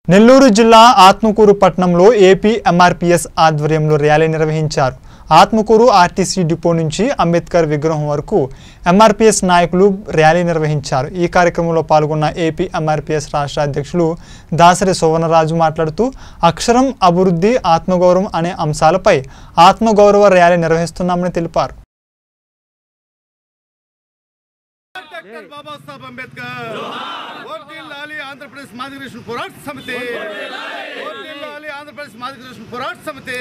నెల్లూరు జిల్లా ఆత్మకూరు పట్టణంలో AP MRPS ఆధ్వర్యంలో ర్యాలీ నిర్వహించారు ఆత్మకూరు ఆర్టీసీ డిపో నుంచి అంబేద్కర్ విగ్రహం వరకు ఎంఆర్పీఎస్ నాయకులు ర్యాలీ నిర్వహించారు ఈ కార్యక్రమంలో పాల్గొన్న ఏపీ ఎంఆర్పీఎస్ రాష్ట్ర అధ్యక్షులు దాసరి సువర్ణరాజు మాట్లాడుతూ అక్షరం అభివృద్ధి ఆత్మగౌరవం అనే అంశాలపై ఆత్మగౌరవ ర్యాలీ నిర్వహిస్తున్నామని తెలిపారు డాక్టర్ బాబాసాహెబ్ అంబేద్కర్ ఓటిల్లాలి ఆంధ్రప్రదేశ్ మాదిగరేషన్ పోరాట సమితి ఓటిల్లాలి ఆంధ్రప్రదేశ్ మాదిగరేషన్ పోరాట సమితి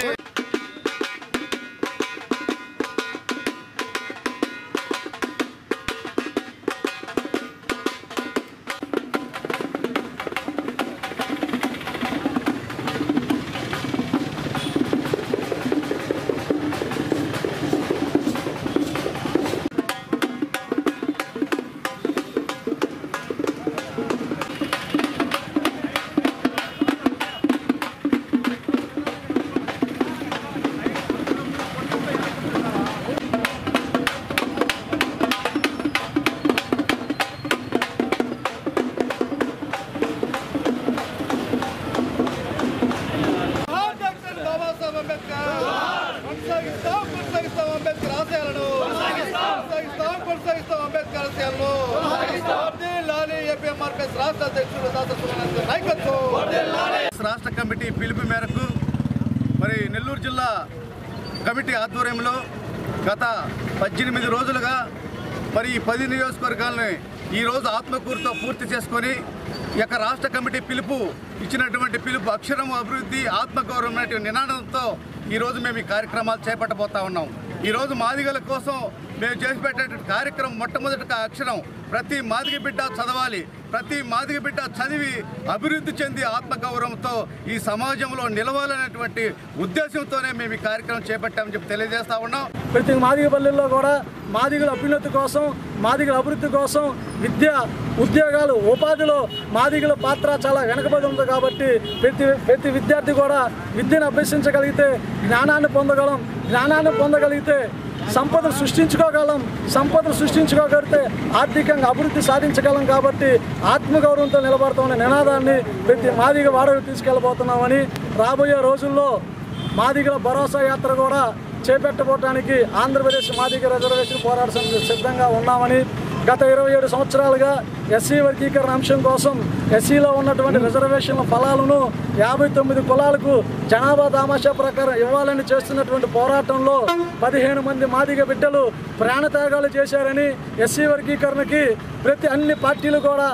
డాక్టర్ బాబాసాహెబ్ అంబేద్కర్ కొనసాగిస్తాం కొనసాగిస్తాం అంబేద్కర్ ఆశయాలను కొనసాగిస్తాం కొనసాగిస్తాం అంబేద్కర్ ఆశయాలను ఓటిల్లాలి ఏపీఎంఆర్పీఎస్ రాష్ట్ర అధ్యక్షుడు దాసరి సుబ్రహ్మణ్యం నాయకత్వం రాష్ట్ర కమిటీ పిలుపు మేరకు మరి నెల్లూరు జిల్లా కమిటీ ఆధ్వర్యంలో గత పద్దెనిమిది రోజులుగా మరి ఈ పది నియోజకవర్గాలని ఈరోజు ఆత్మకూరుతో పూర్తి చేసుకొని ఈ యొక్క రాష్ట్ర కమిటీ పిలుపు ఇచ్చినటువంటి పిలుపు అక్షరం అభివృద్ధి ఆత్మగౌరవం అనేటువంటి నినాదంతో ఈరోజు మేము ఈ కార్యక్రమాలు చేపట్టబోతా ఉన్నాం ఈరోజు మాదిగల కోసం మేము చేసి పెట్టేటువంటి కార్యక్రమం మొట్టమొదటిగా అక్షరం ప్రతి మాదిగ బిడ్డ చదవాలి ప్రతి మాదిగ బిడ్డ చదివి అభివృద్ధి చెంది ఆత్మగౌరవంతో ఈ సమాజంలో నిలవాలనేటువంటి ఉద్దేశంతోనే మేము ఈ కార్యక్రమం చేపట్టామని చెప్పి తెలియజేస్తా ఉన్నాం ప్రతి మాదిగ పల్లెల్లో కూడా మాదిగల అభ్యున్నతి కోసం మాదిగల అభివృద్ధి కోసం విద్య ఉద్యోగాలు ఉపాధిలో మాదిగల పాత్ర చాలా వెనకబడి ఉంది కాబట్టి ప్రతి ప్రతి విద్యార్థి కూడా విద్యను అభ్యసించగలిగితే జ్ఞానాన్ని పొందగలం జ్ఞానాన్ని పొందగలిగితే సంపద సృష్టించుకోగలం సంపద సృష్టించుకోగలిగితే ఆర్థికంగా అభివృద్ధి సాధించగలం కాబట్టి ఆత్మగౌరవంతో నిలబడతామనే నినాదాన్ని ప్రతి మాదిగ వాడకు తీసుకెళ్ళబోతున్నామని రాబోయే రోజుల్లో మాదిగల భరోసా యాత్ర కూడా చేపట్టబోవడానికి ఆంధ్రప్రదేశ్ మాదిగ రిజర్వేషన్ పోరాట సమితి సిద్ధంగా ఉన్నామని గత ఇరవై ఏడు సంవత్సరాలుగా ఎస్సీ వర్గీకరణ అంశం కోసం ఎస్సీలో ఉన్నటువంటి రిజర్వేషన్ల ఫలాలను యాభై తొమ్మిది కులాలకు జనాభా దామాషా ప్రకారం ఇవ్వాలని చేస్తున్నటువంటి పోరాటంలో పదిహేను మంది మాదిగ బిడ్డలు ప్రాణత్యాగాలు చేశారని ఎస్సీ వర్గీకరణకి ప్రతి అన్ని పార్టీలు కూడా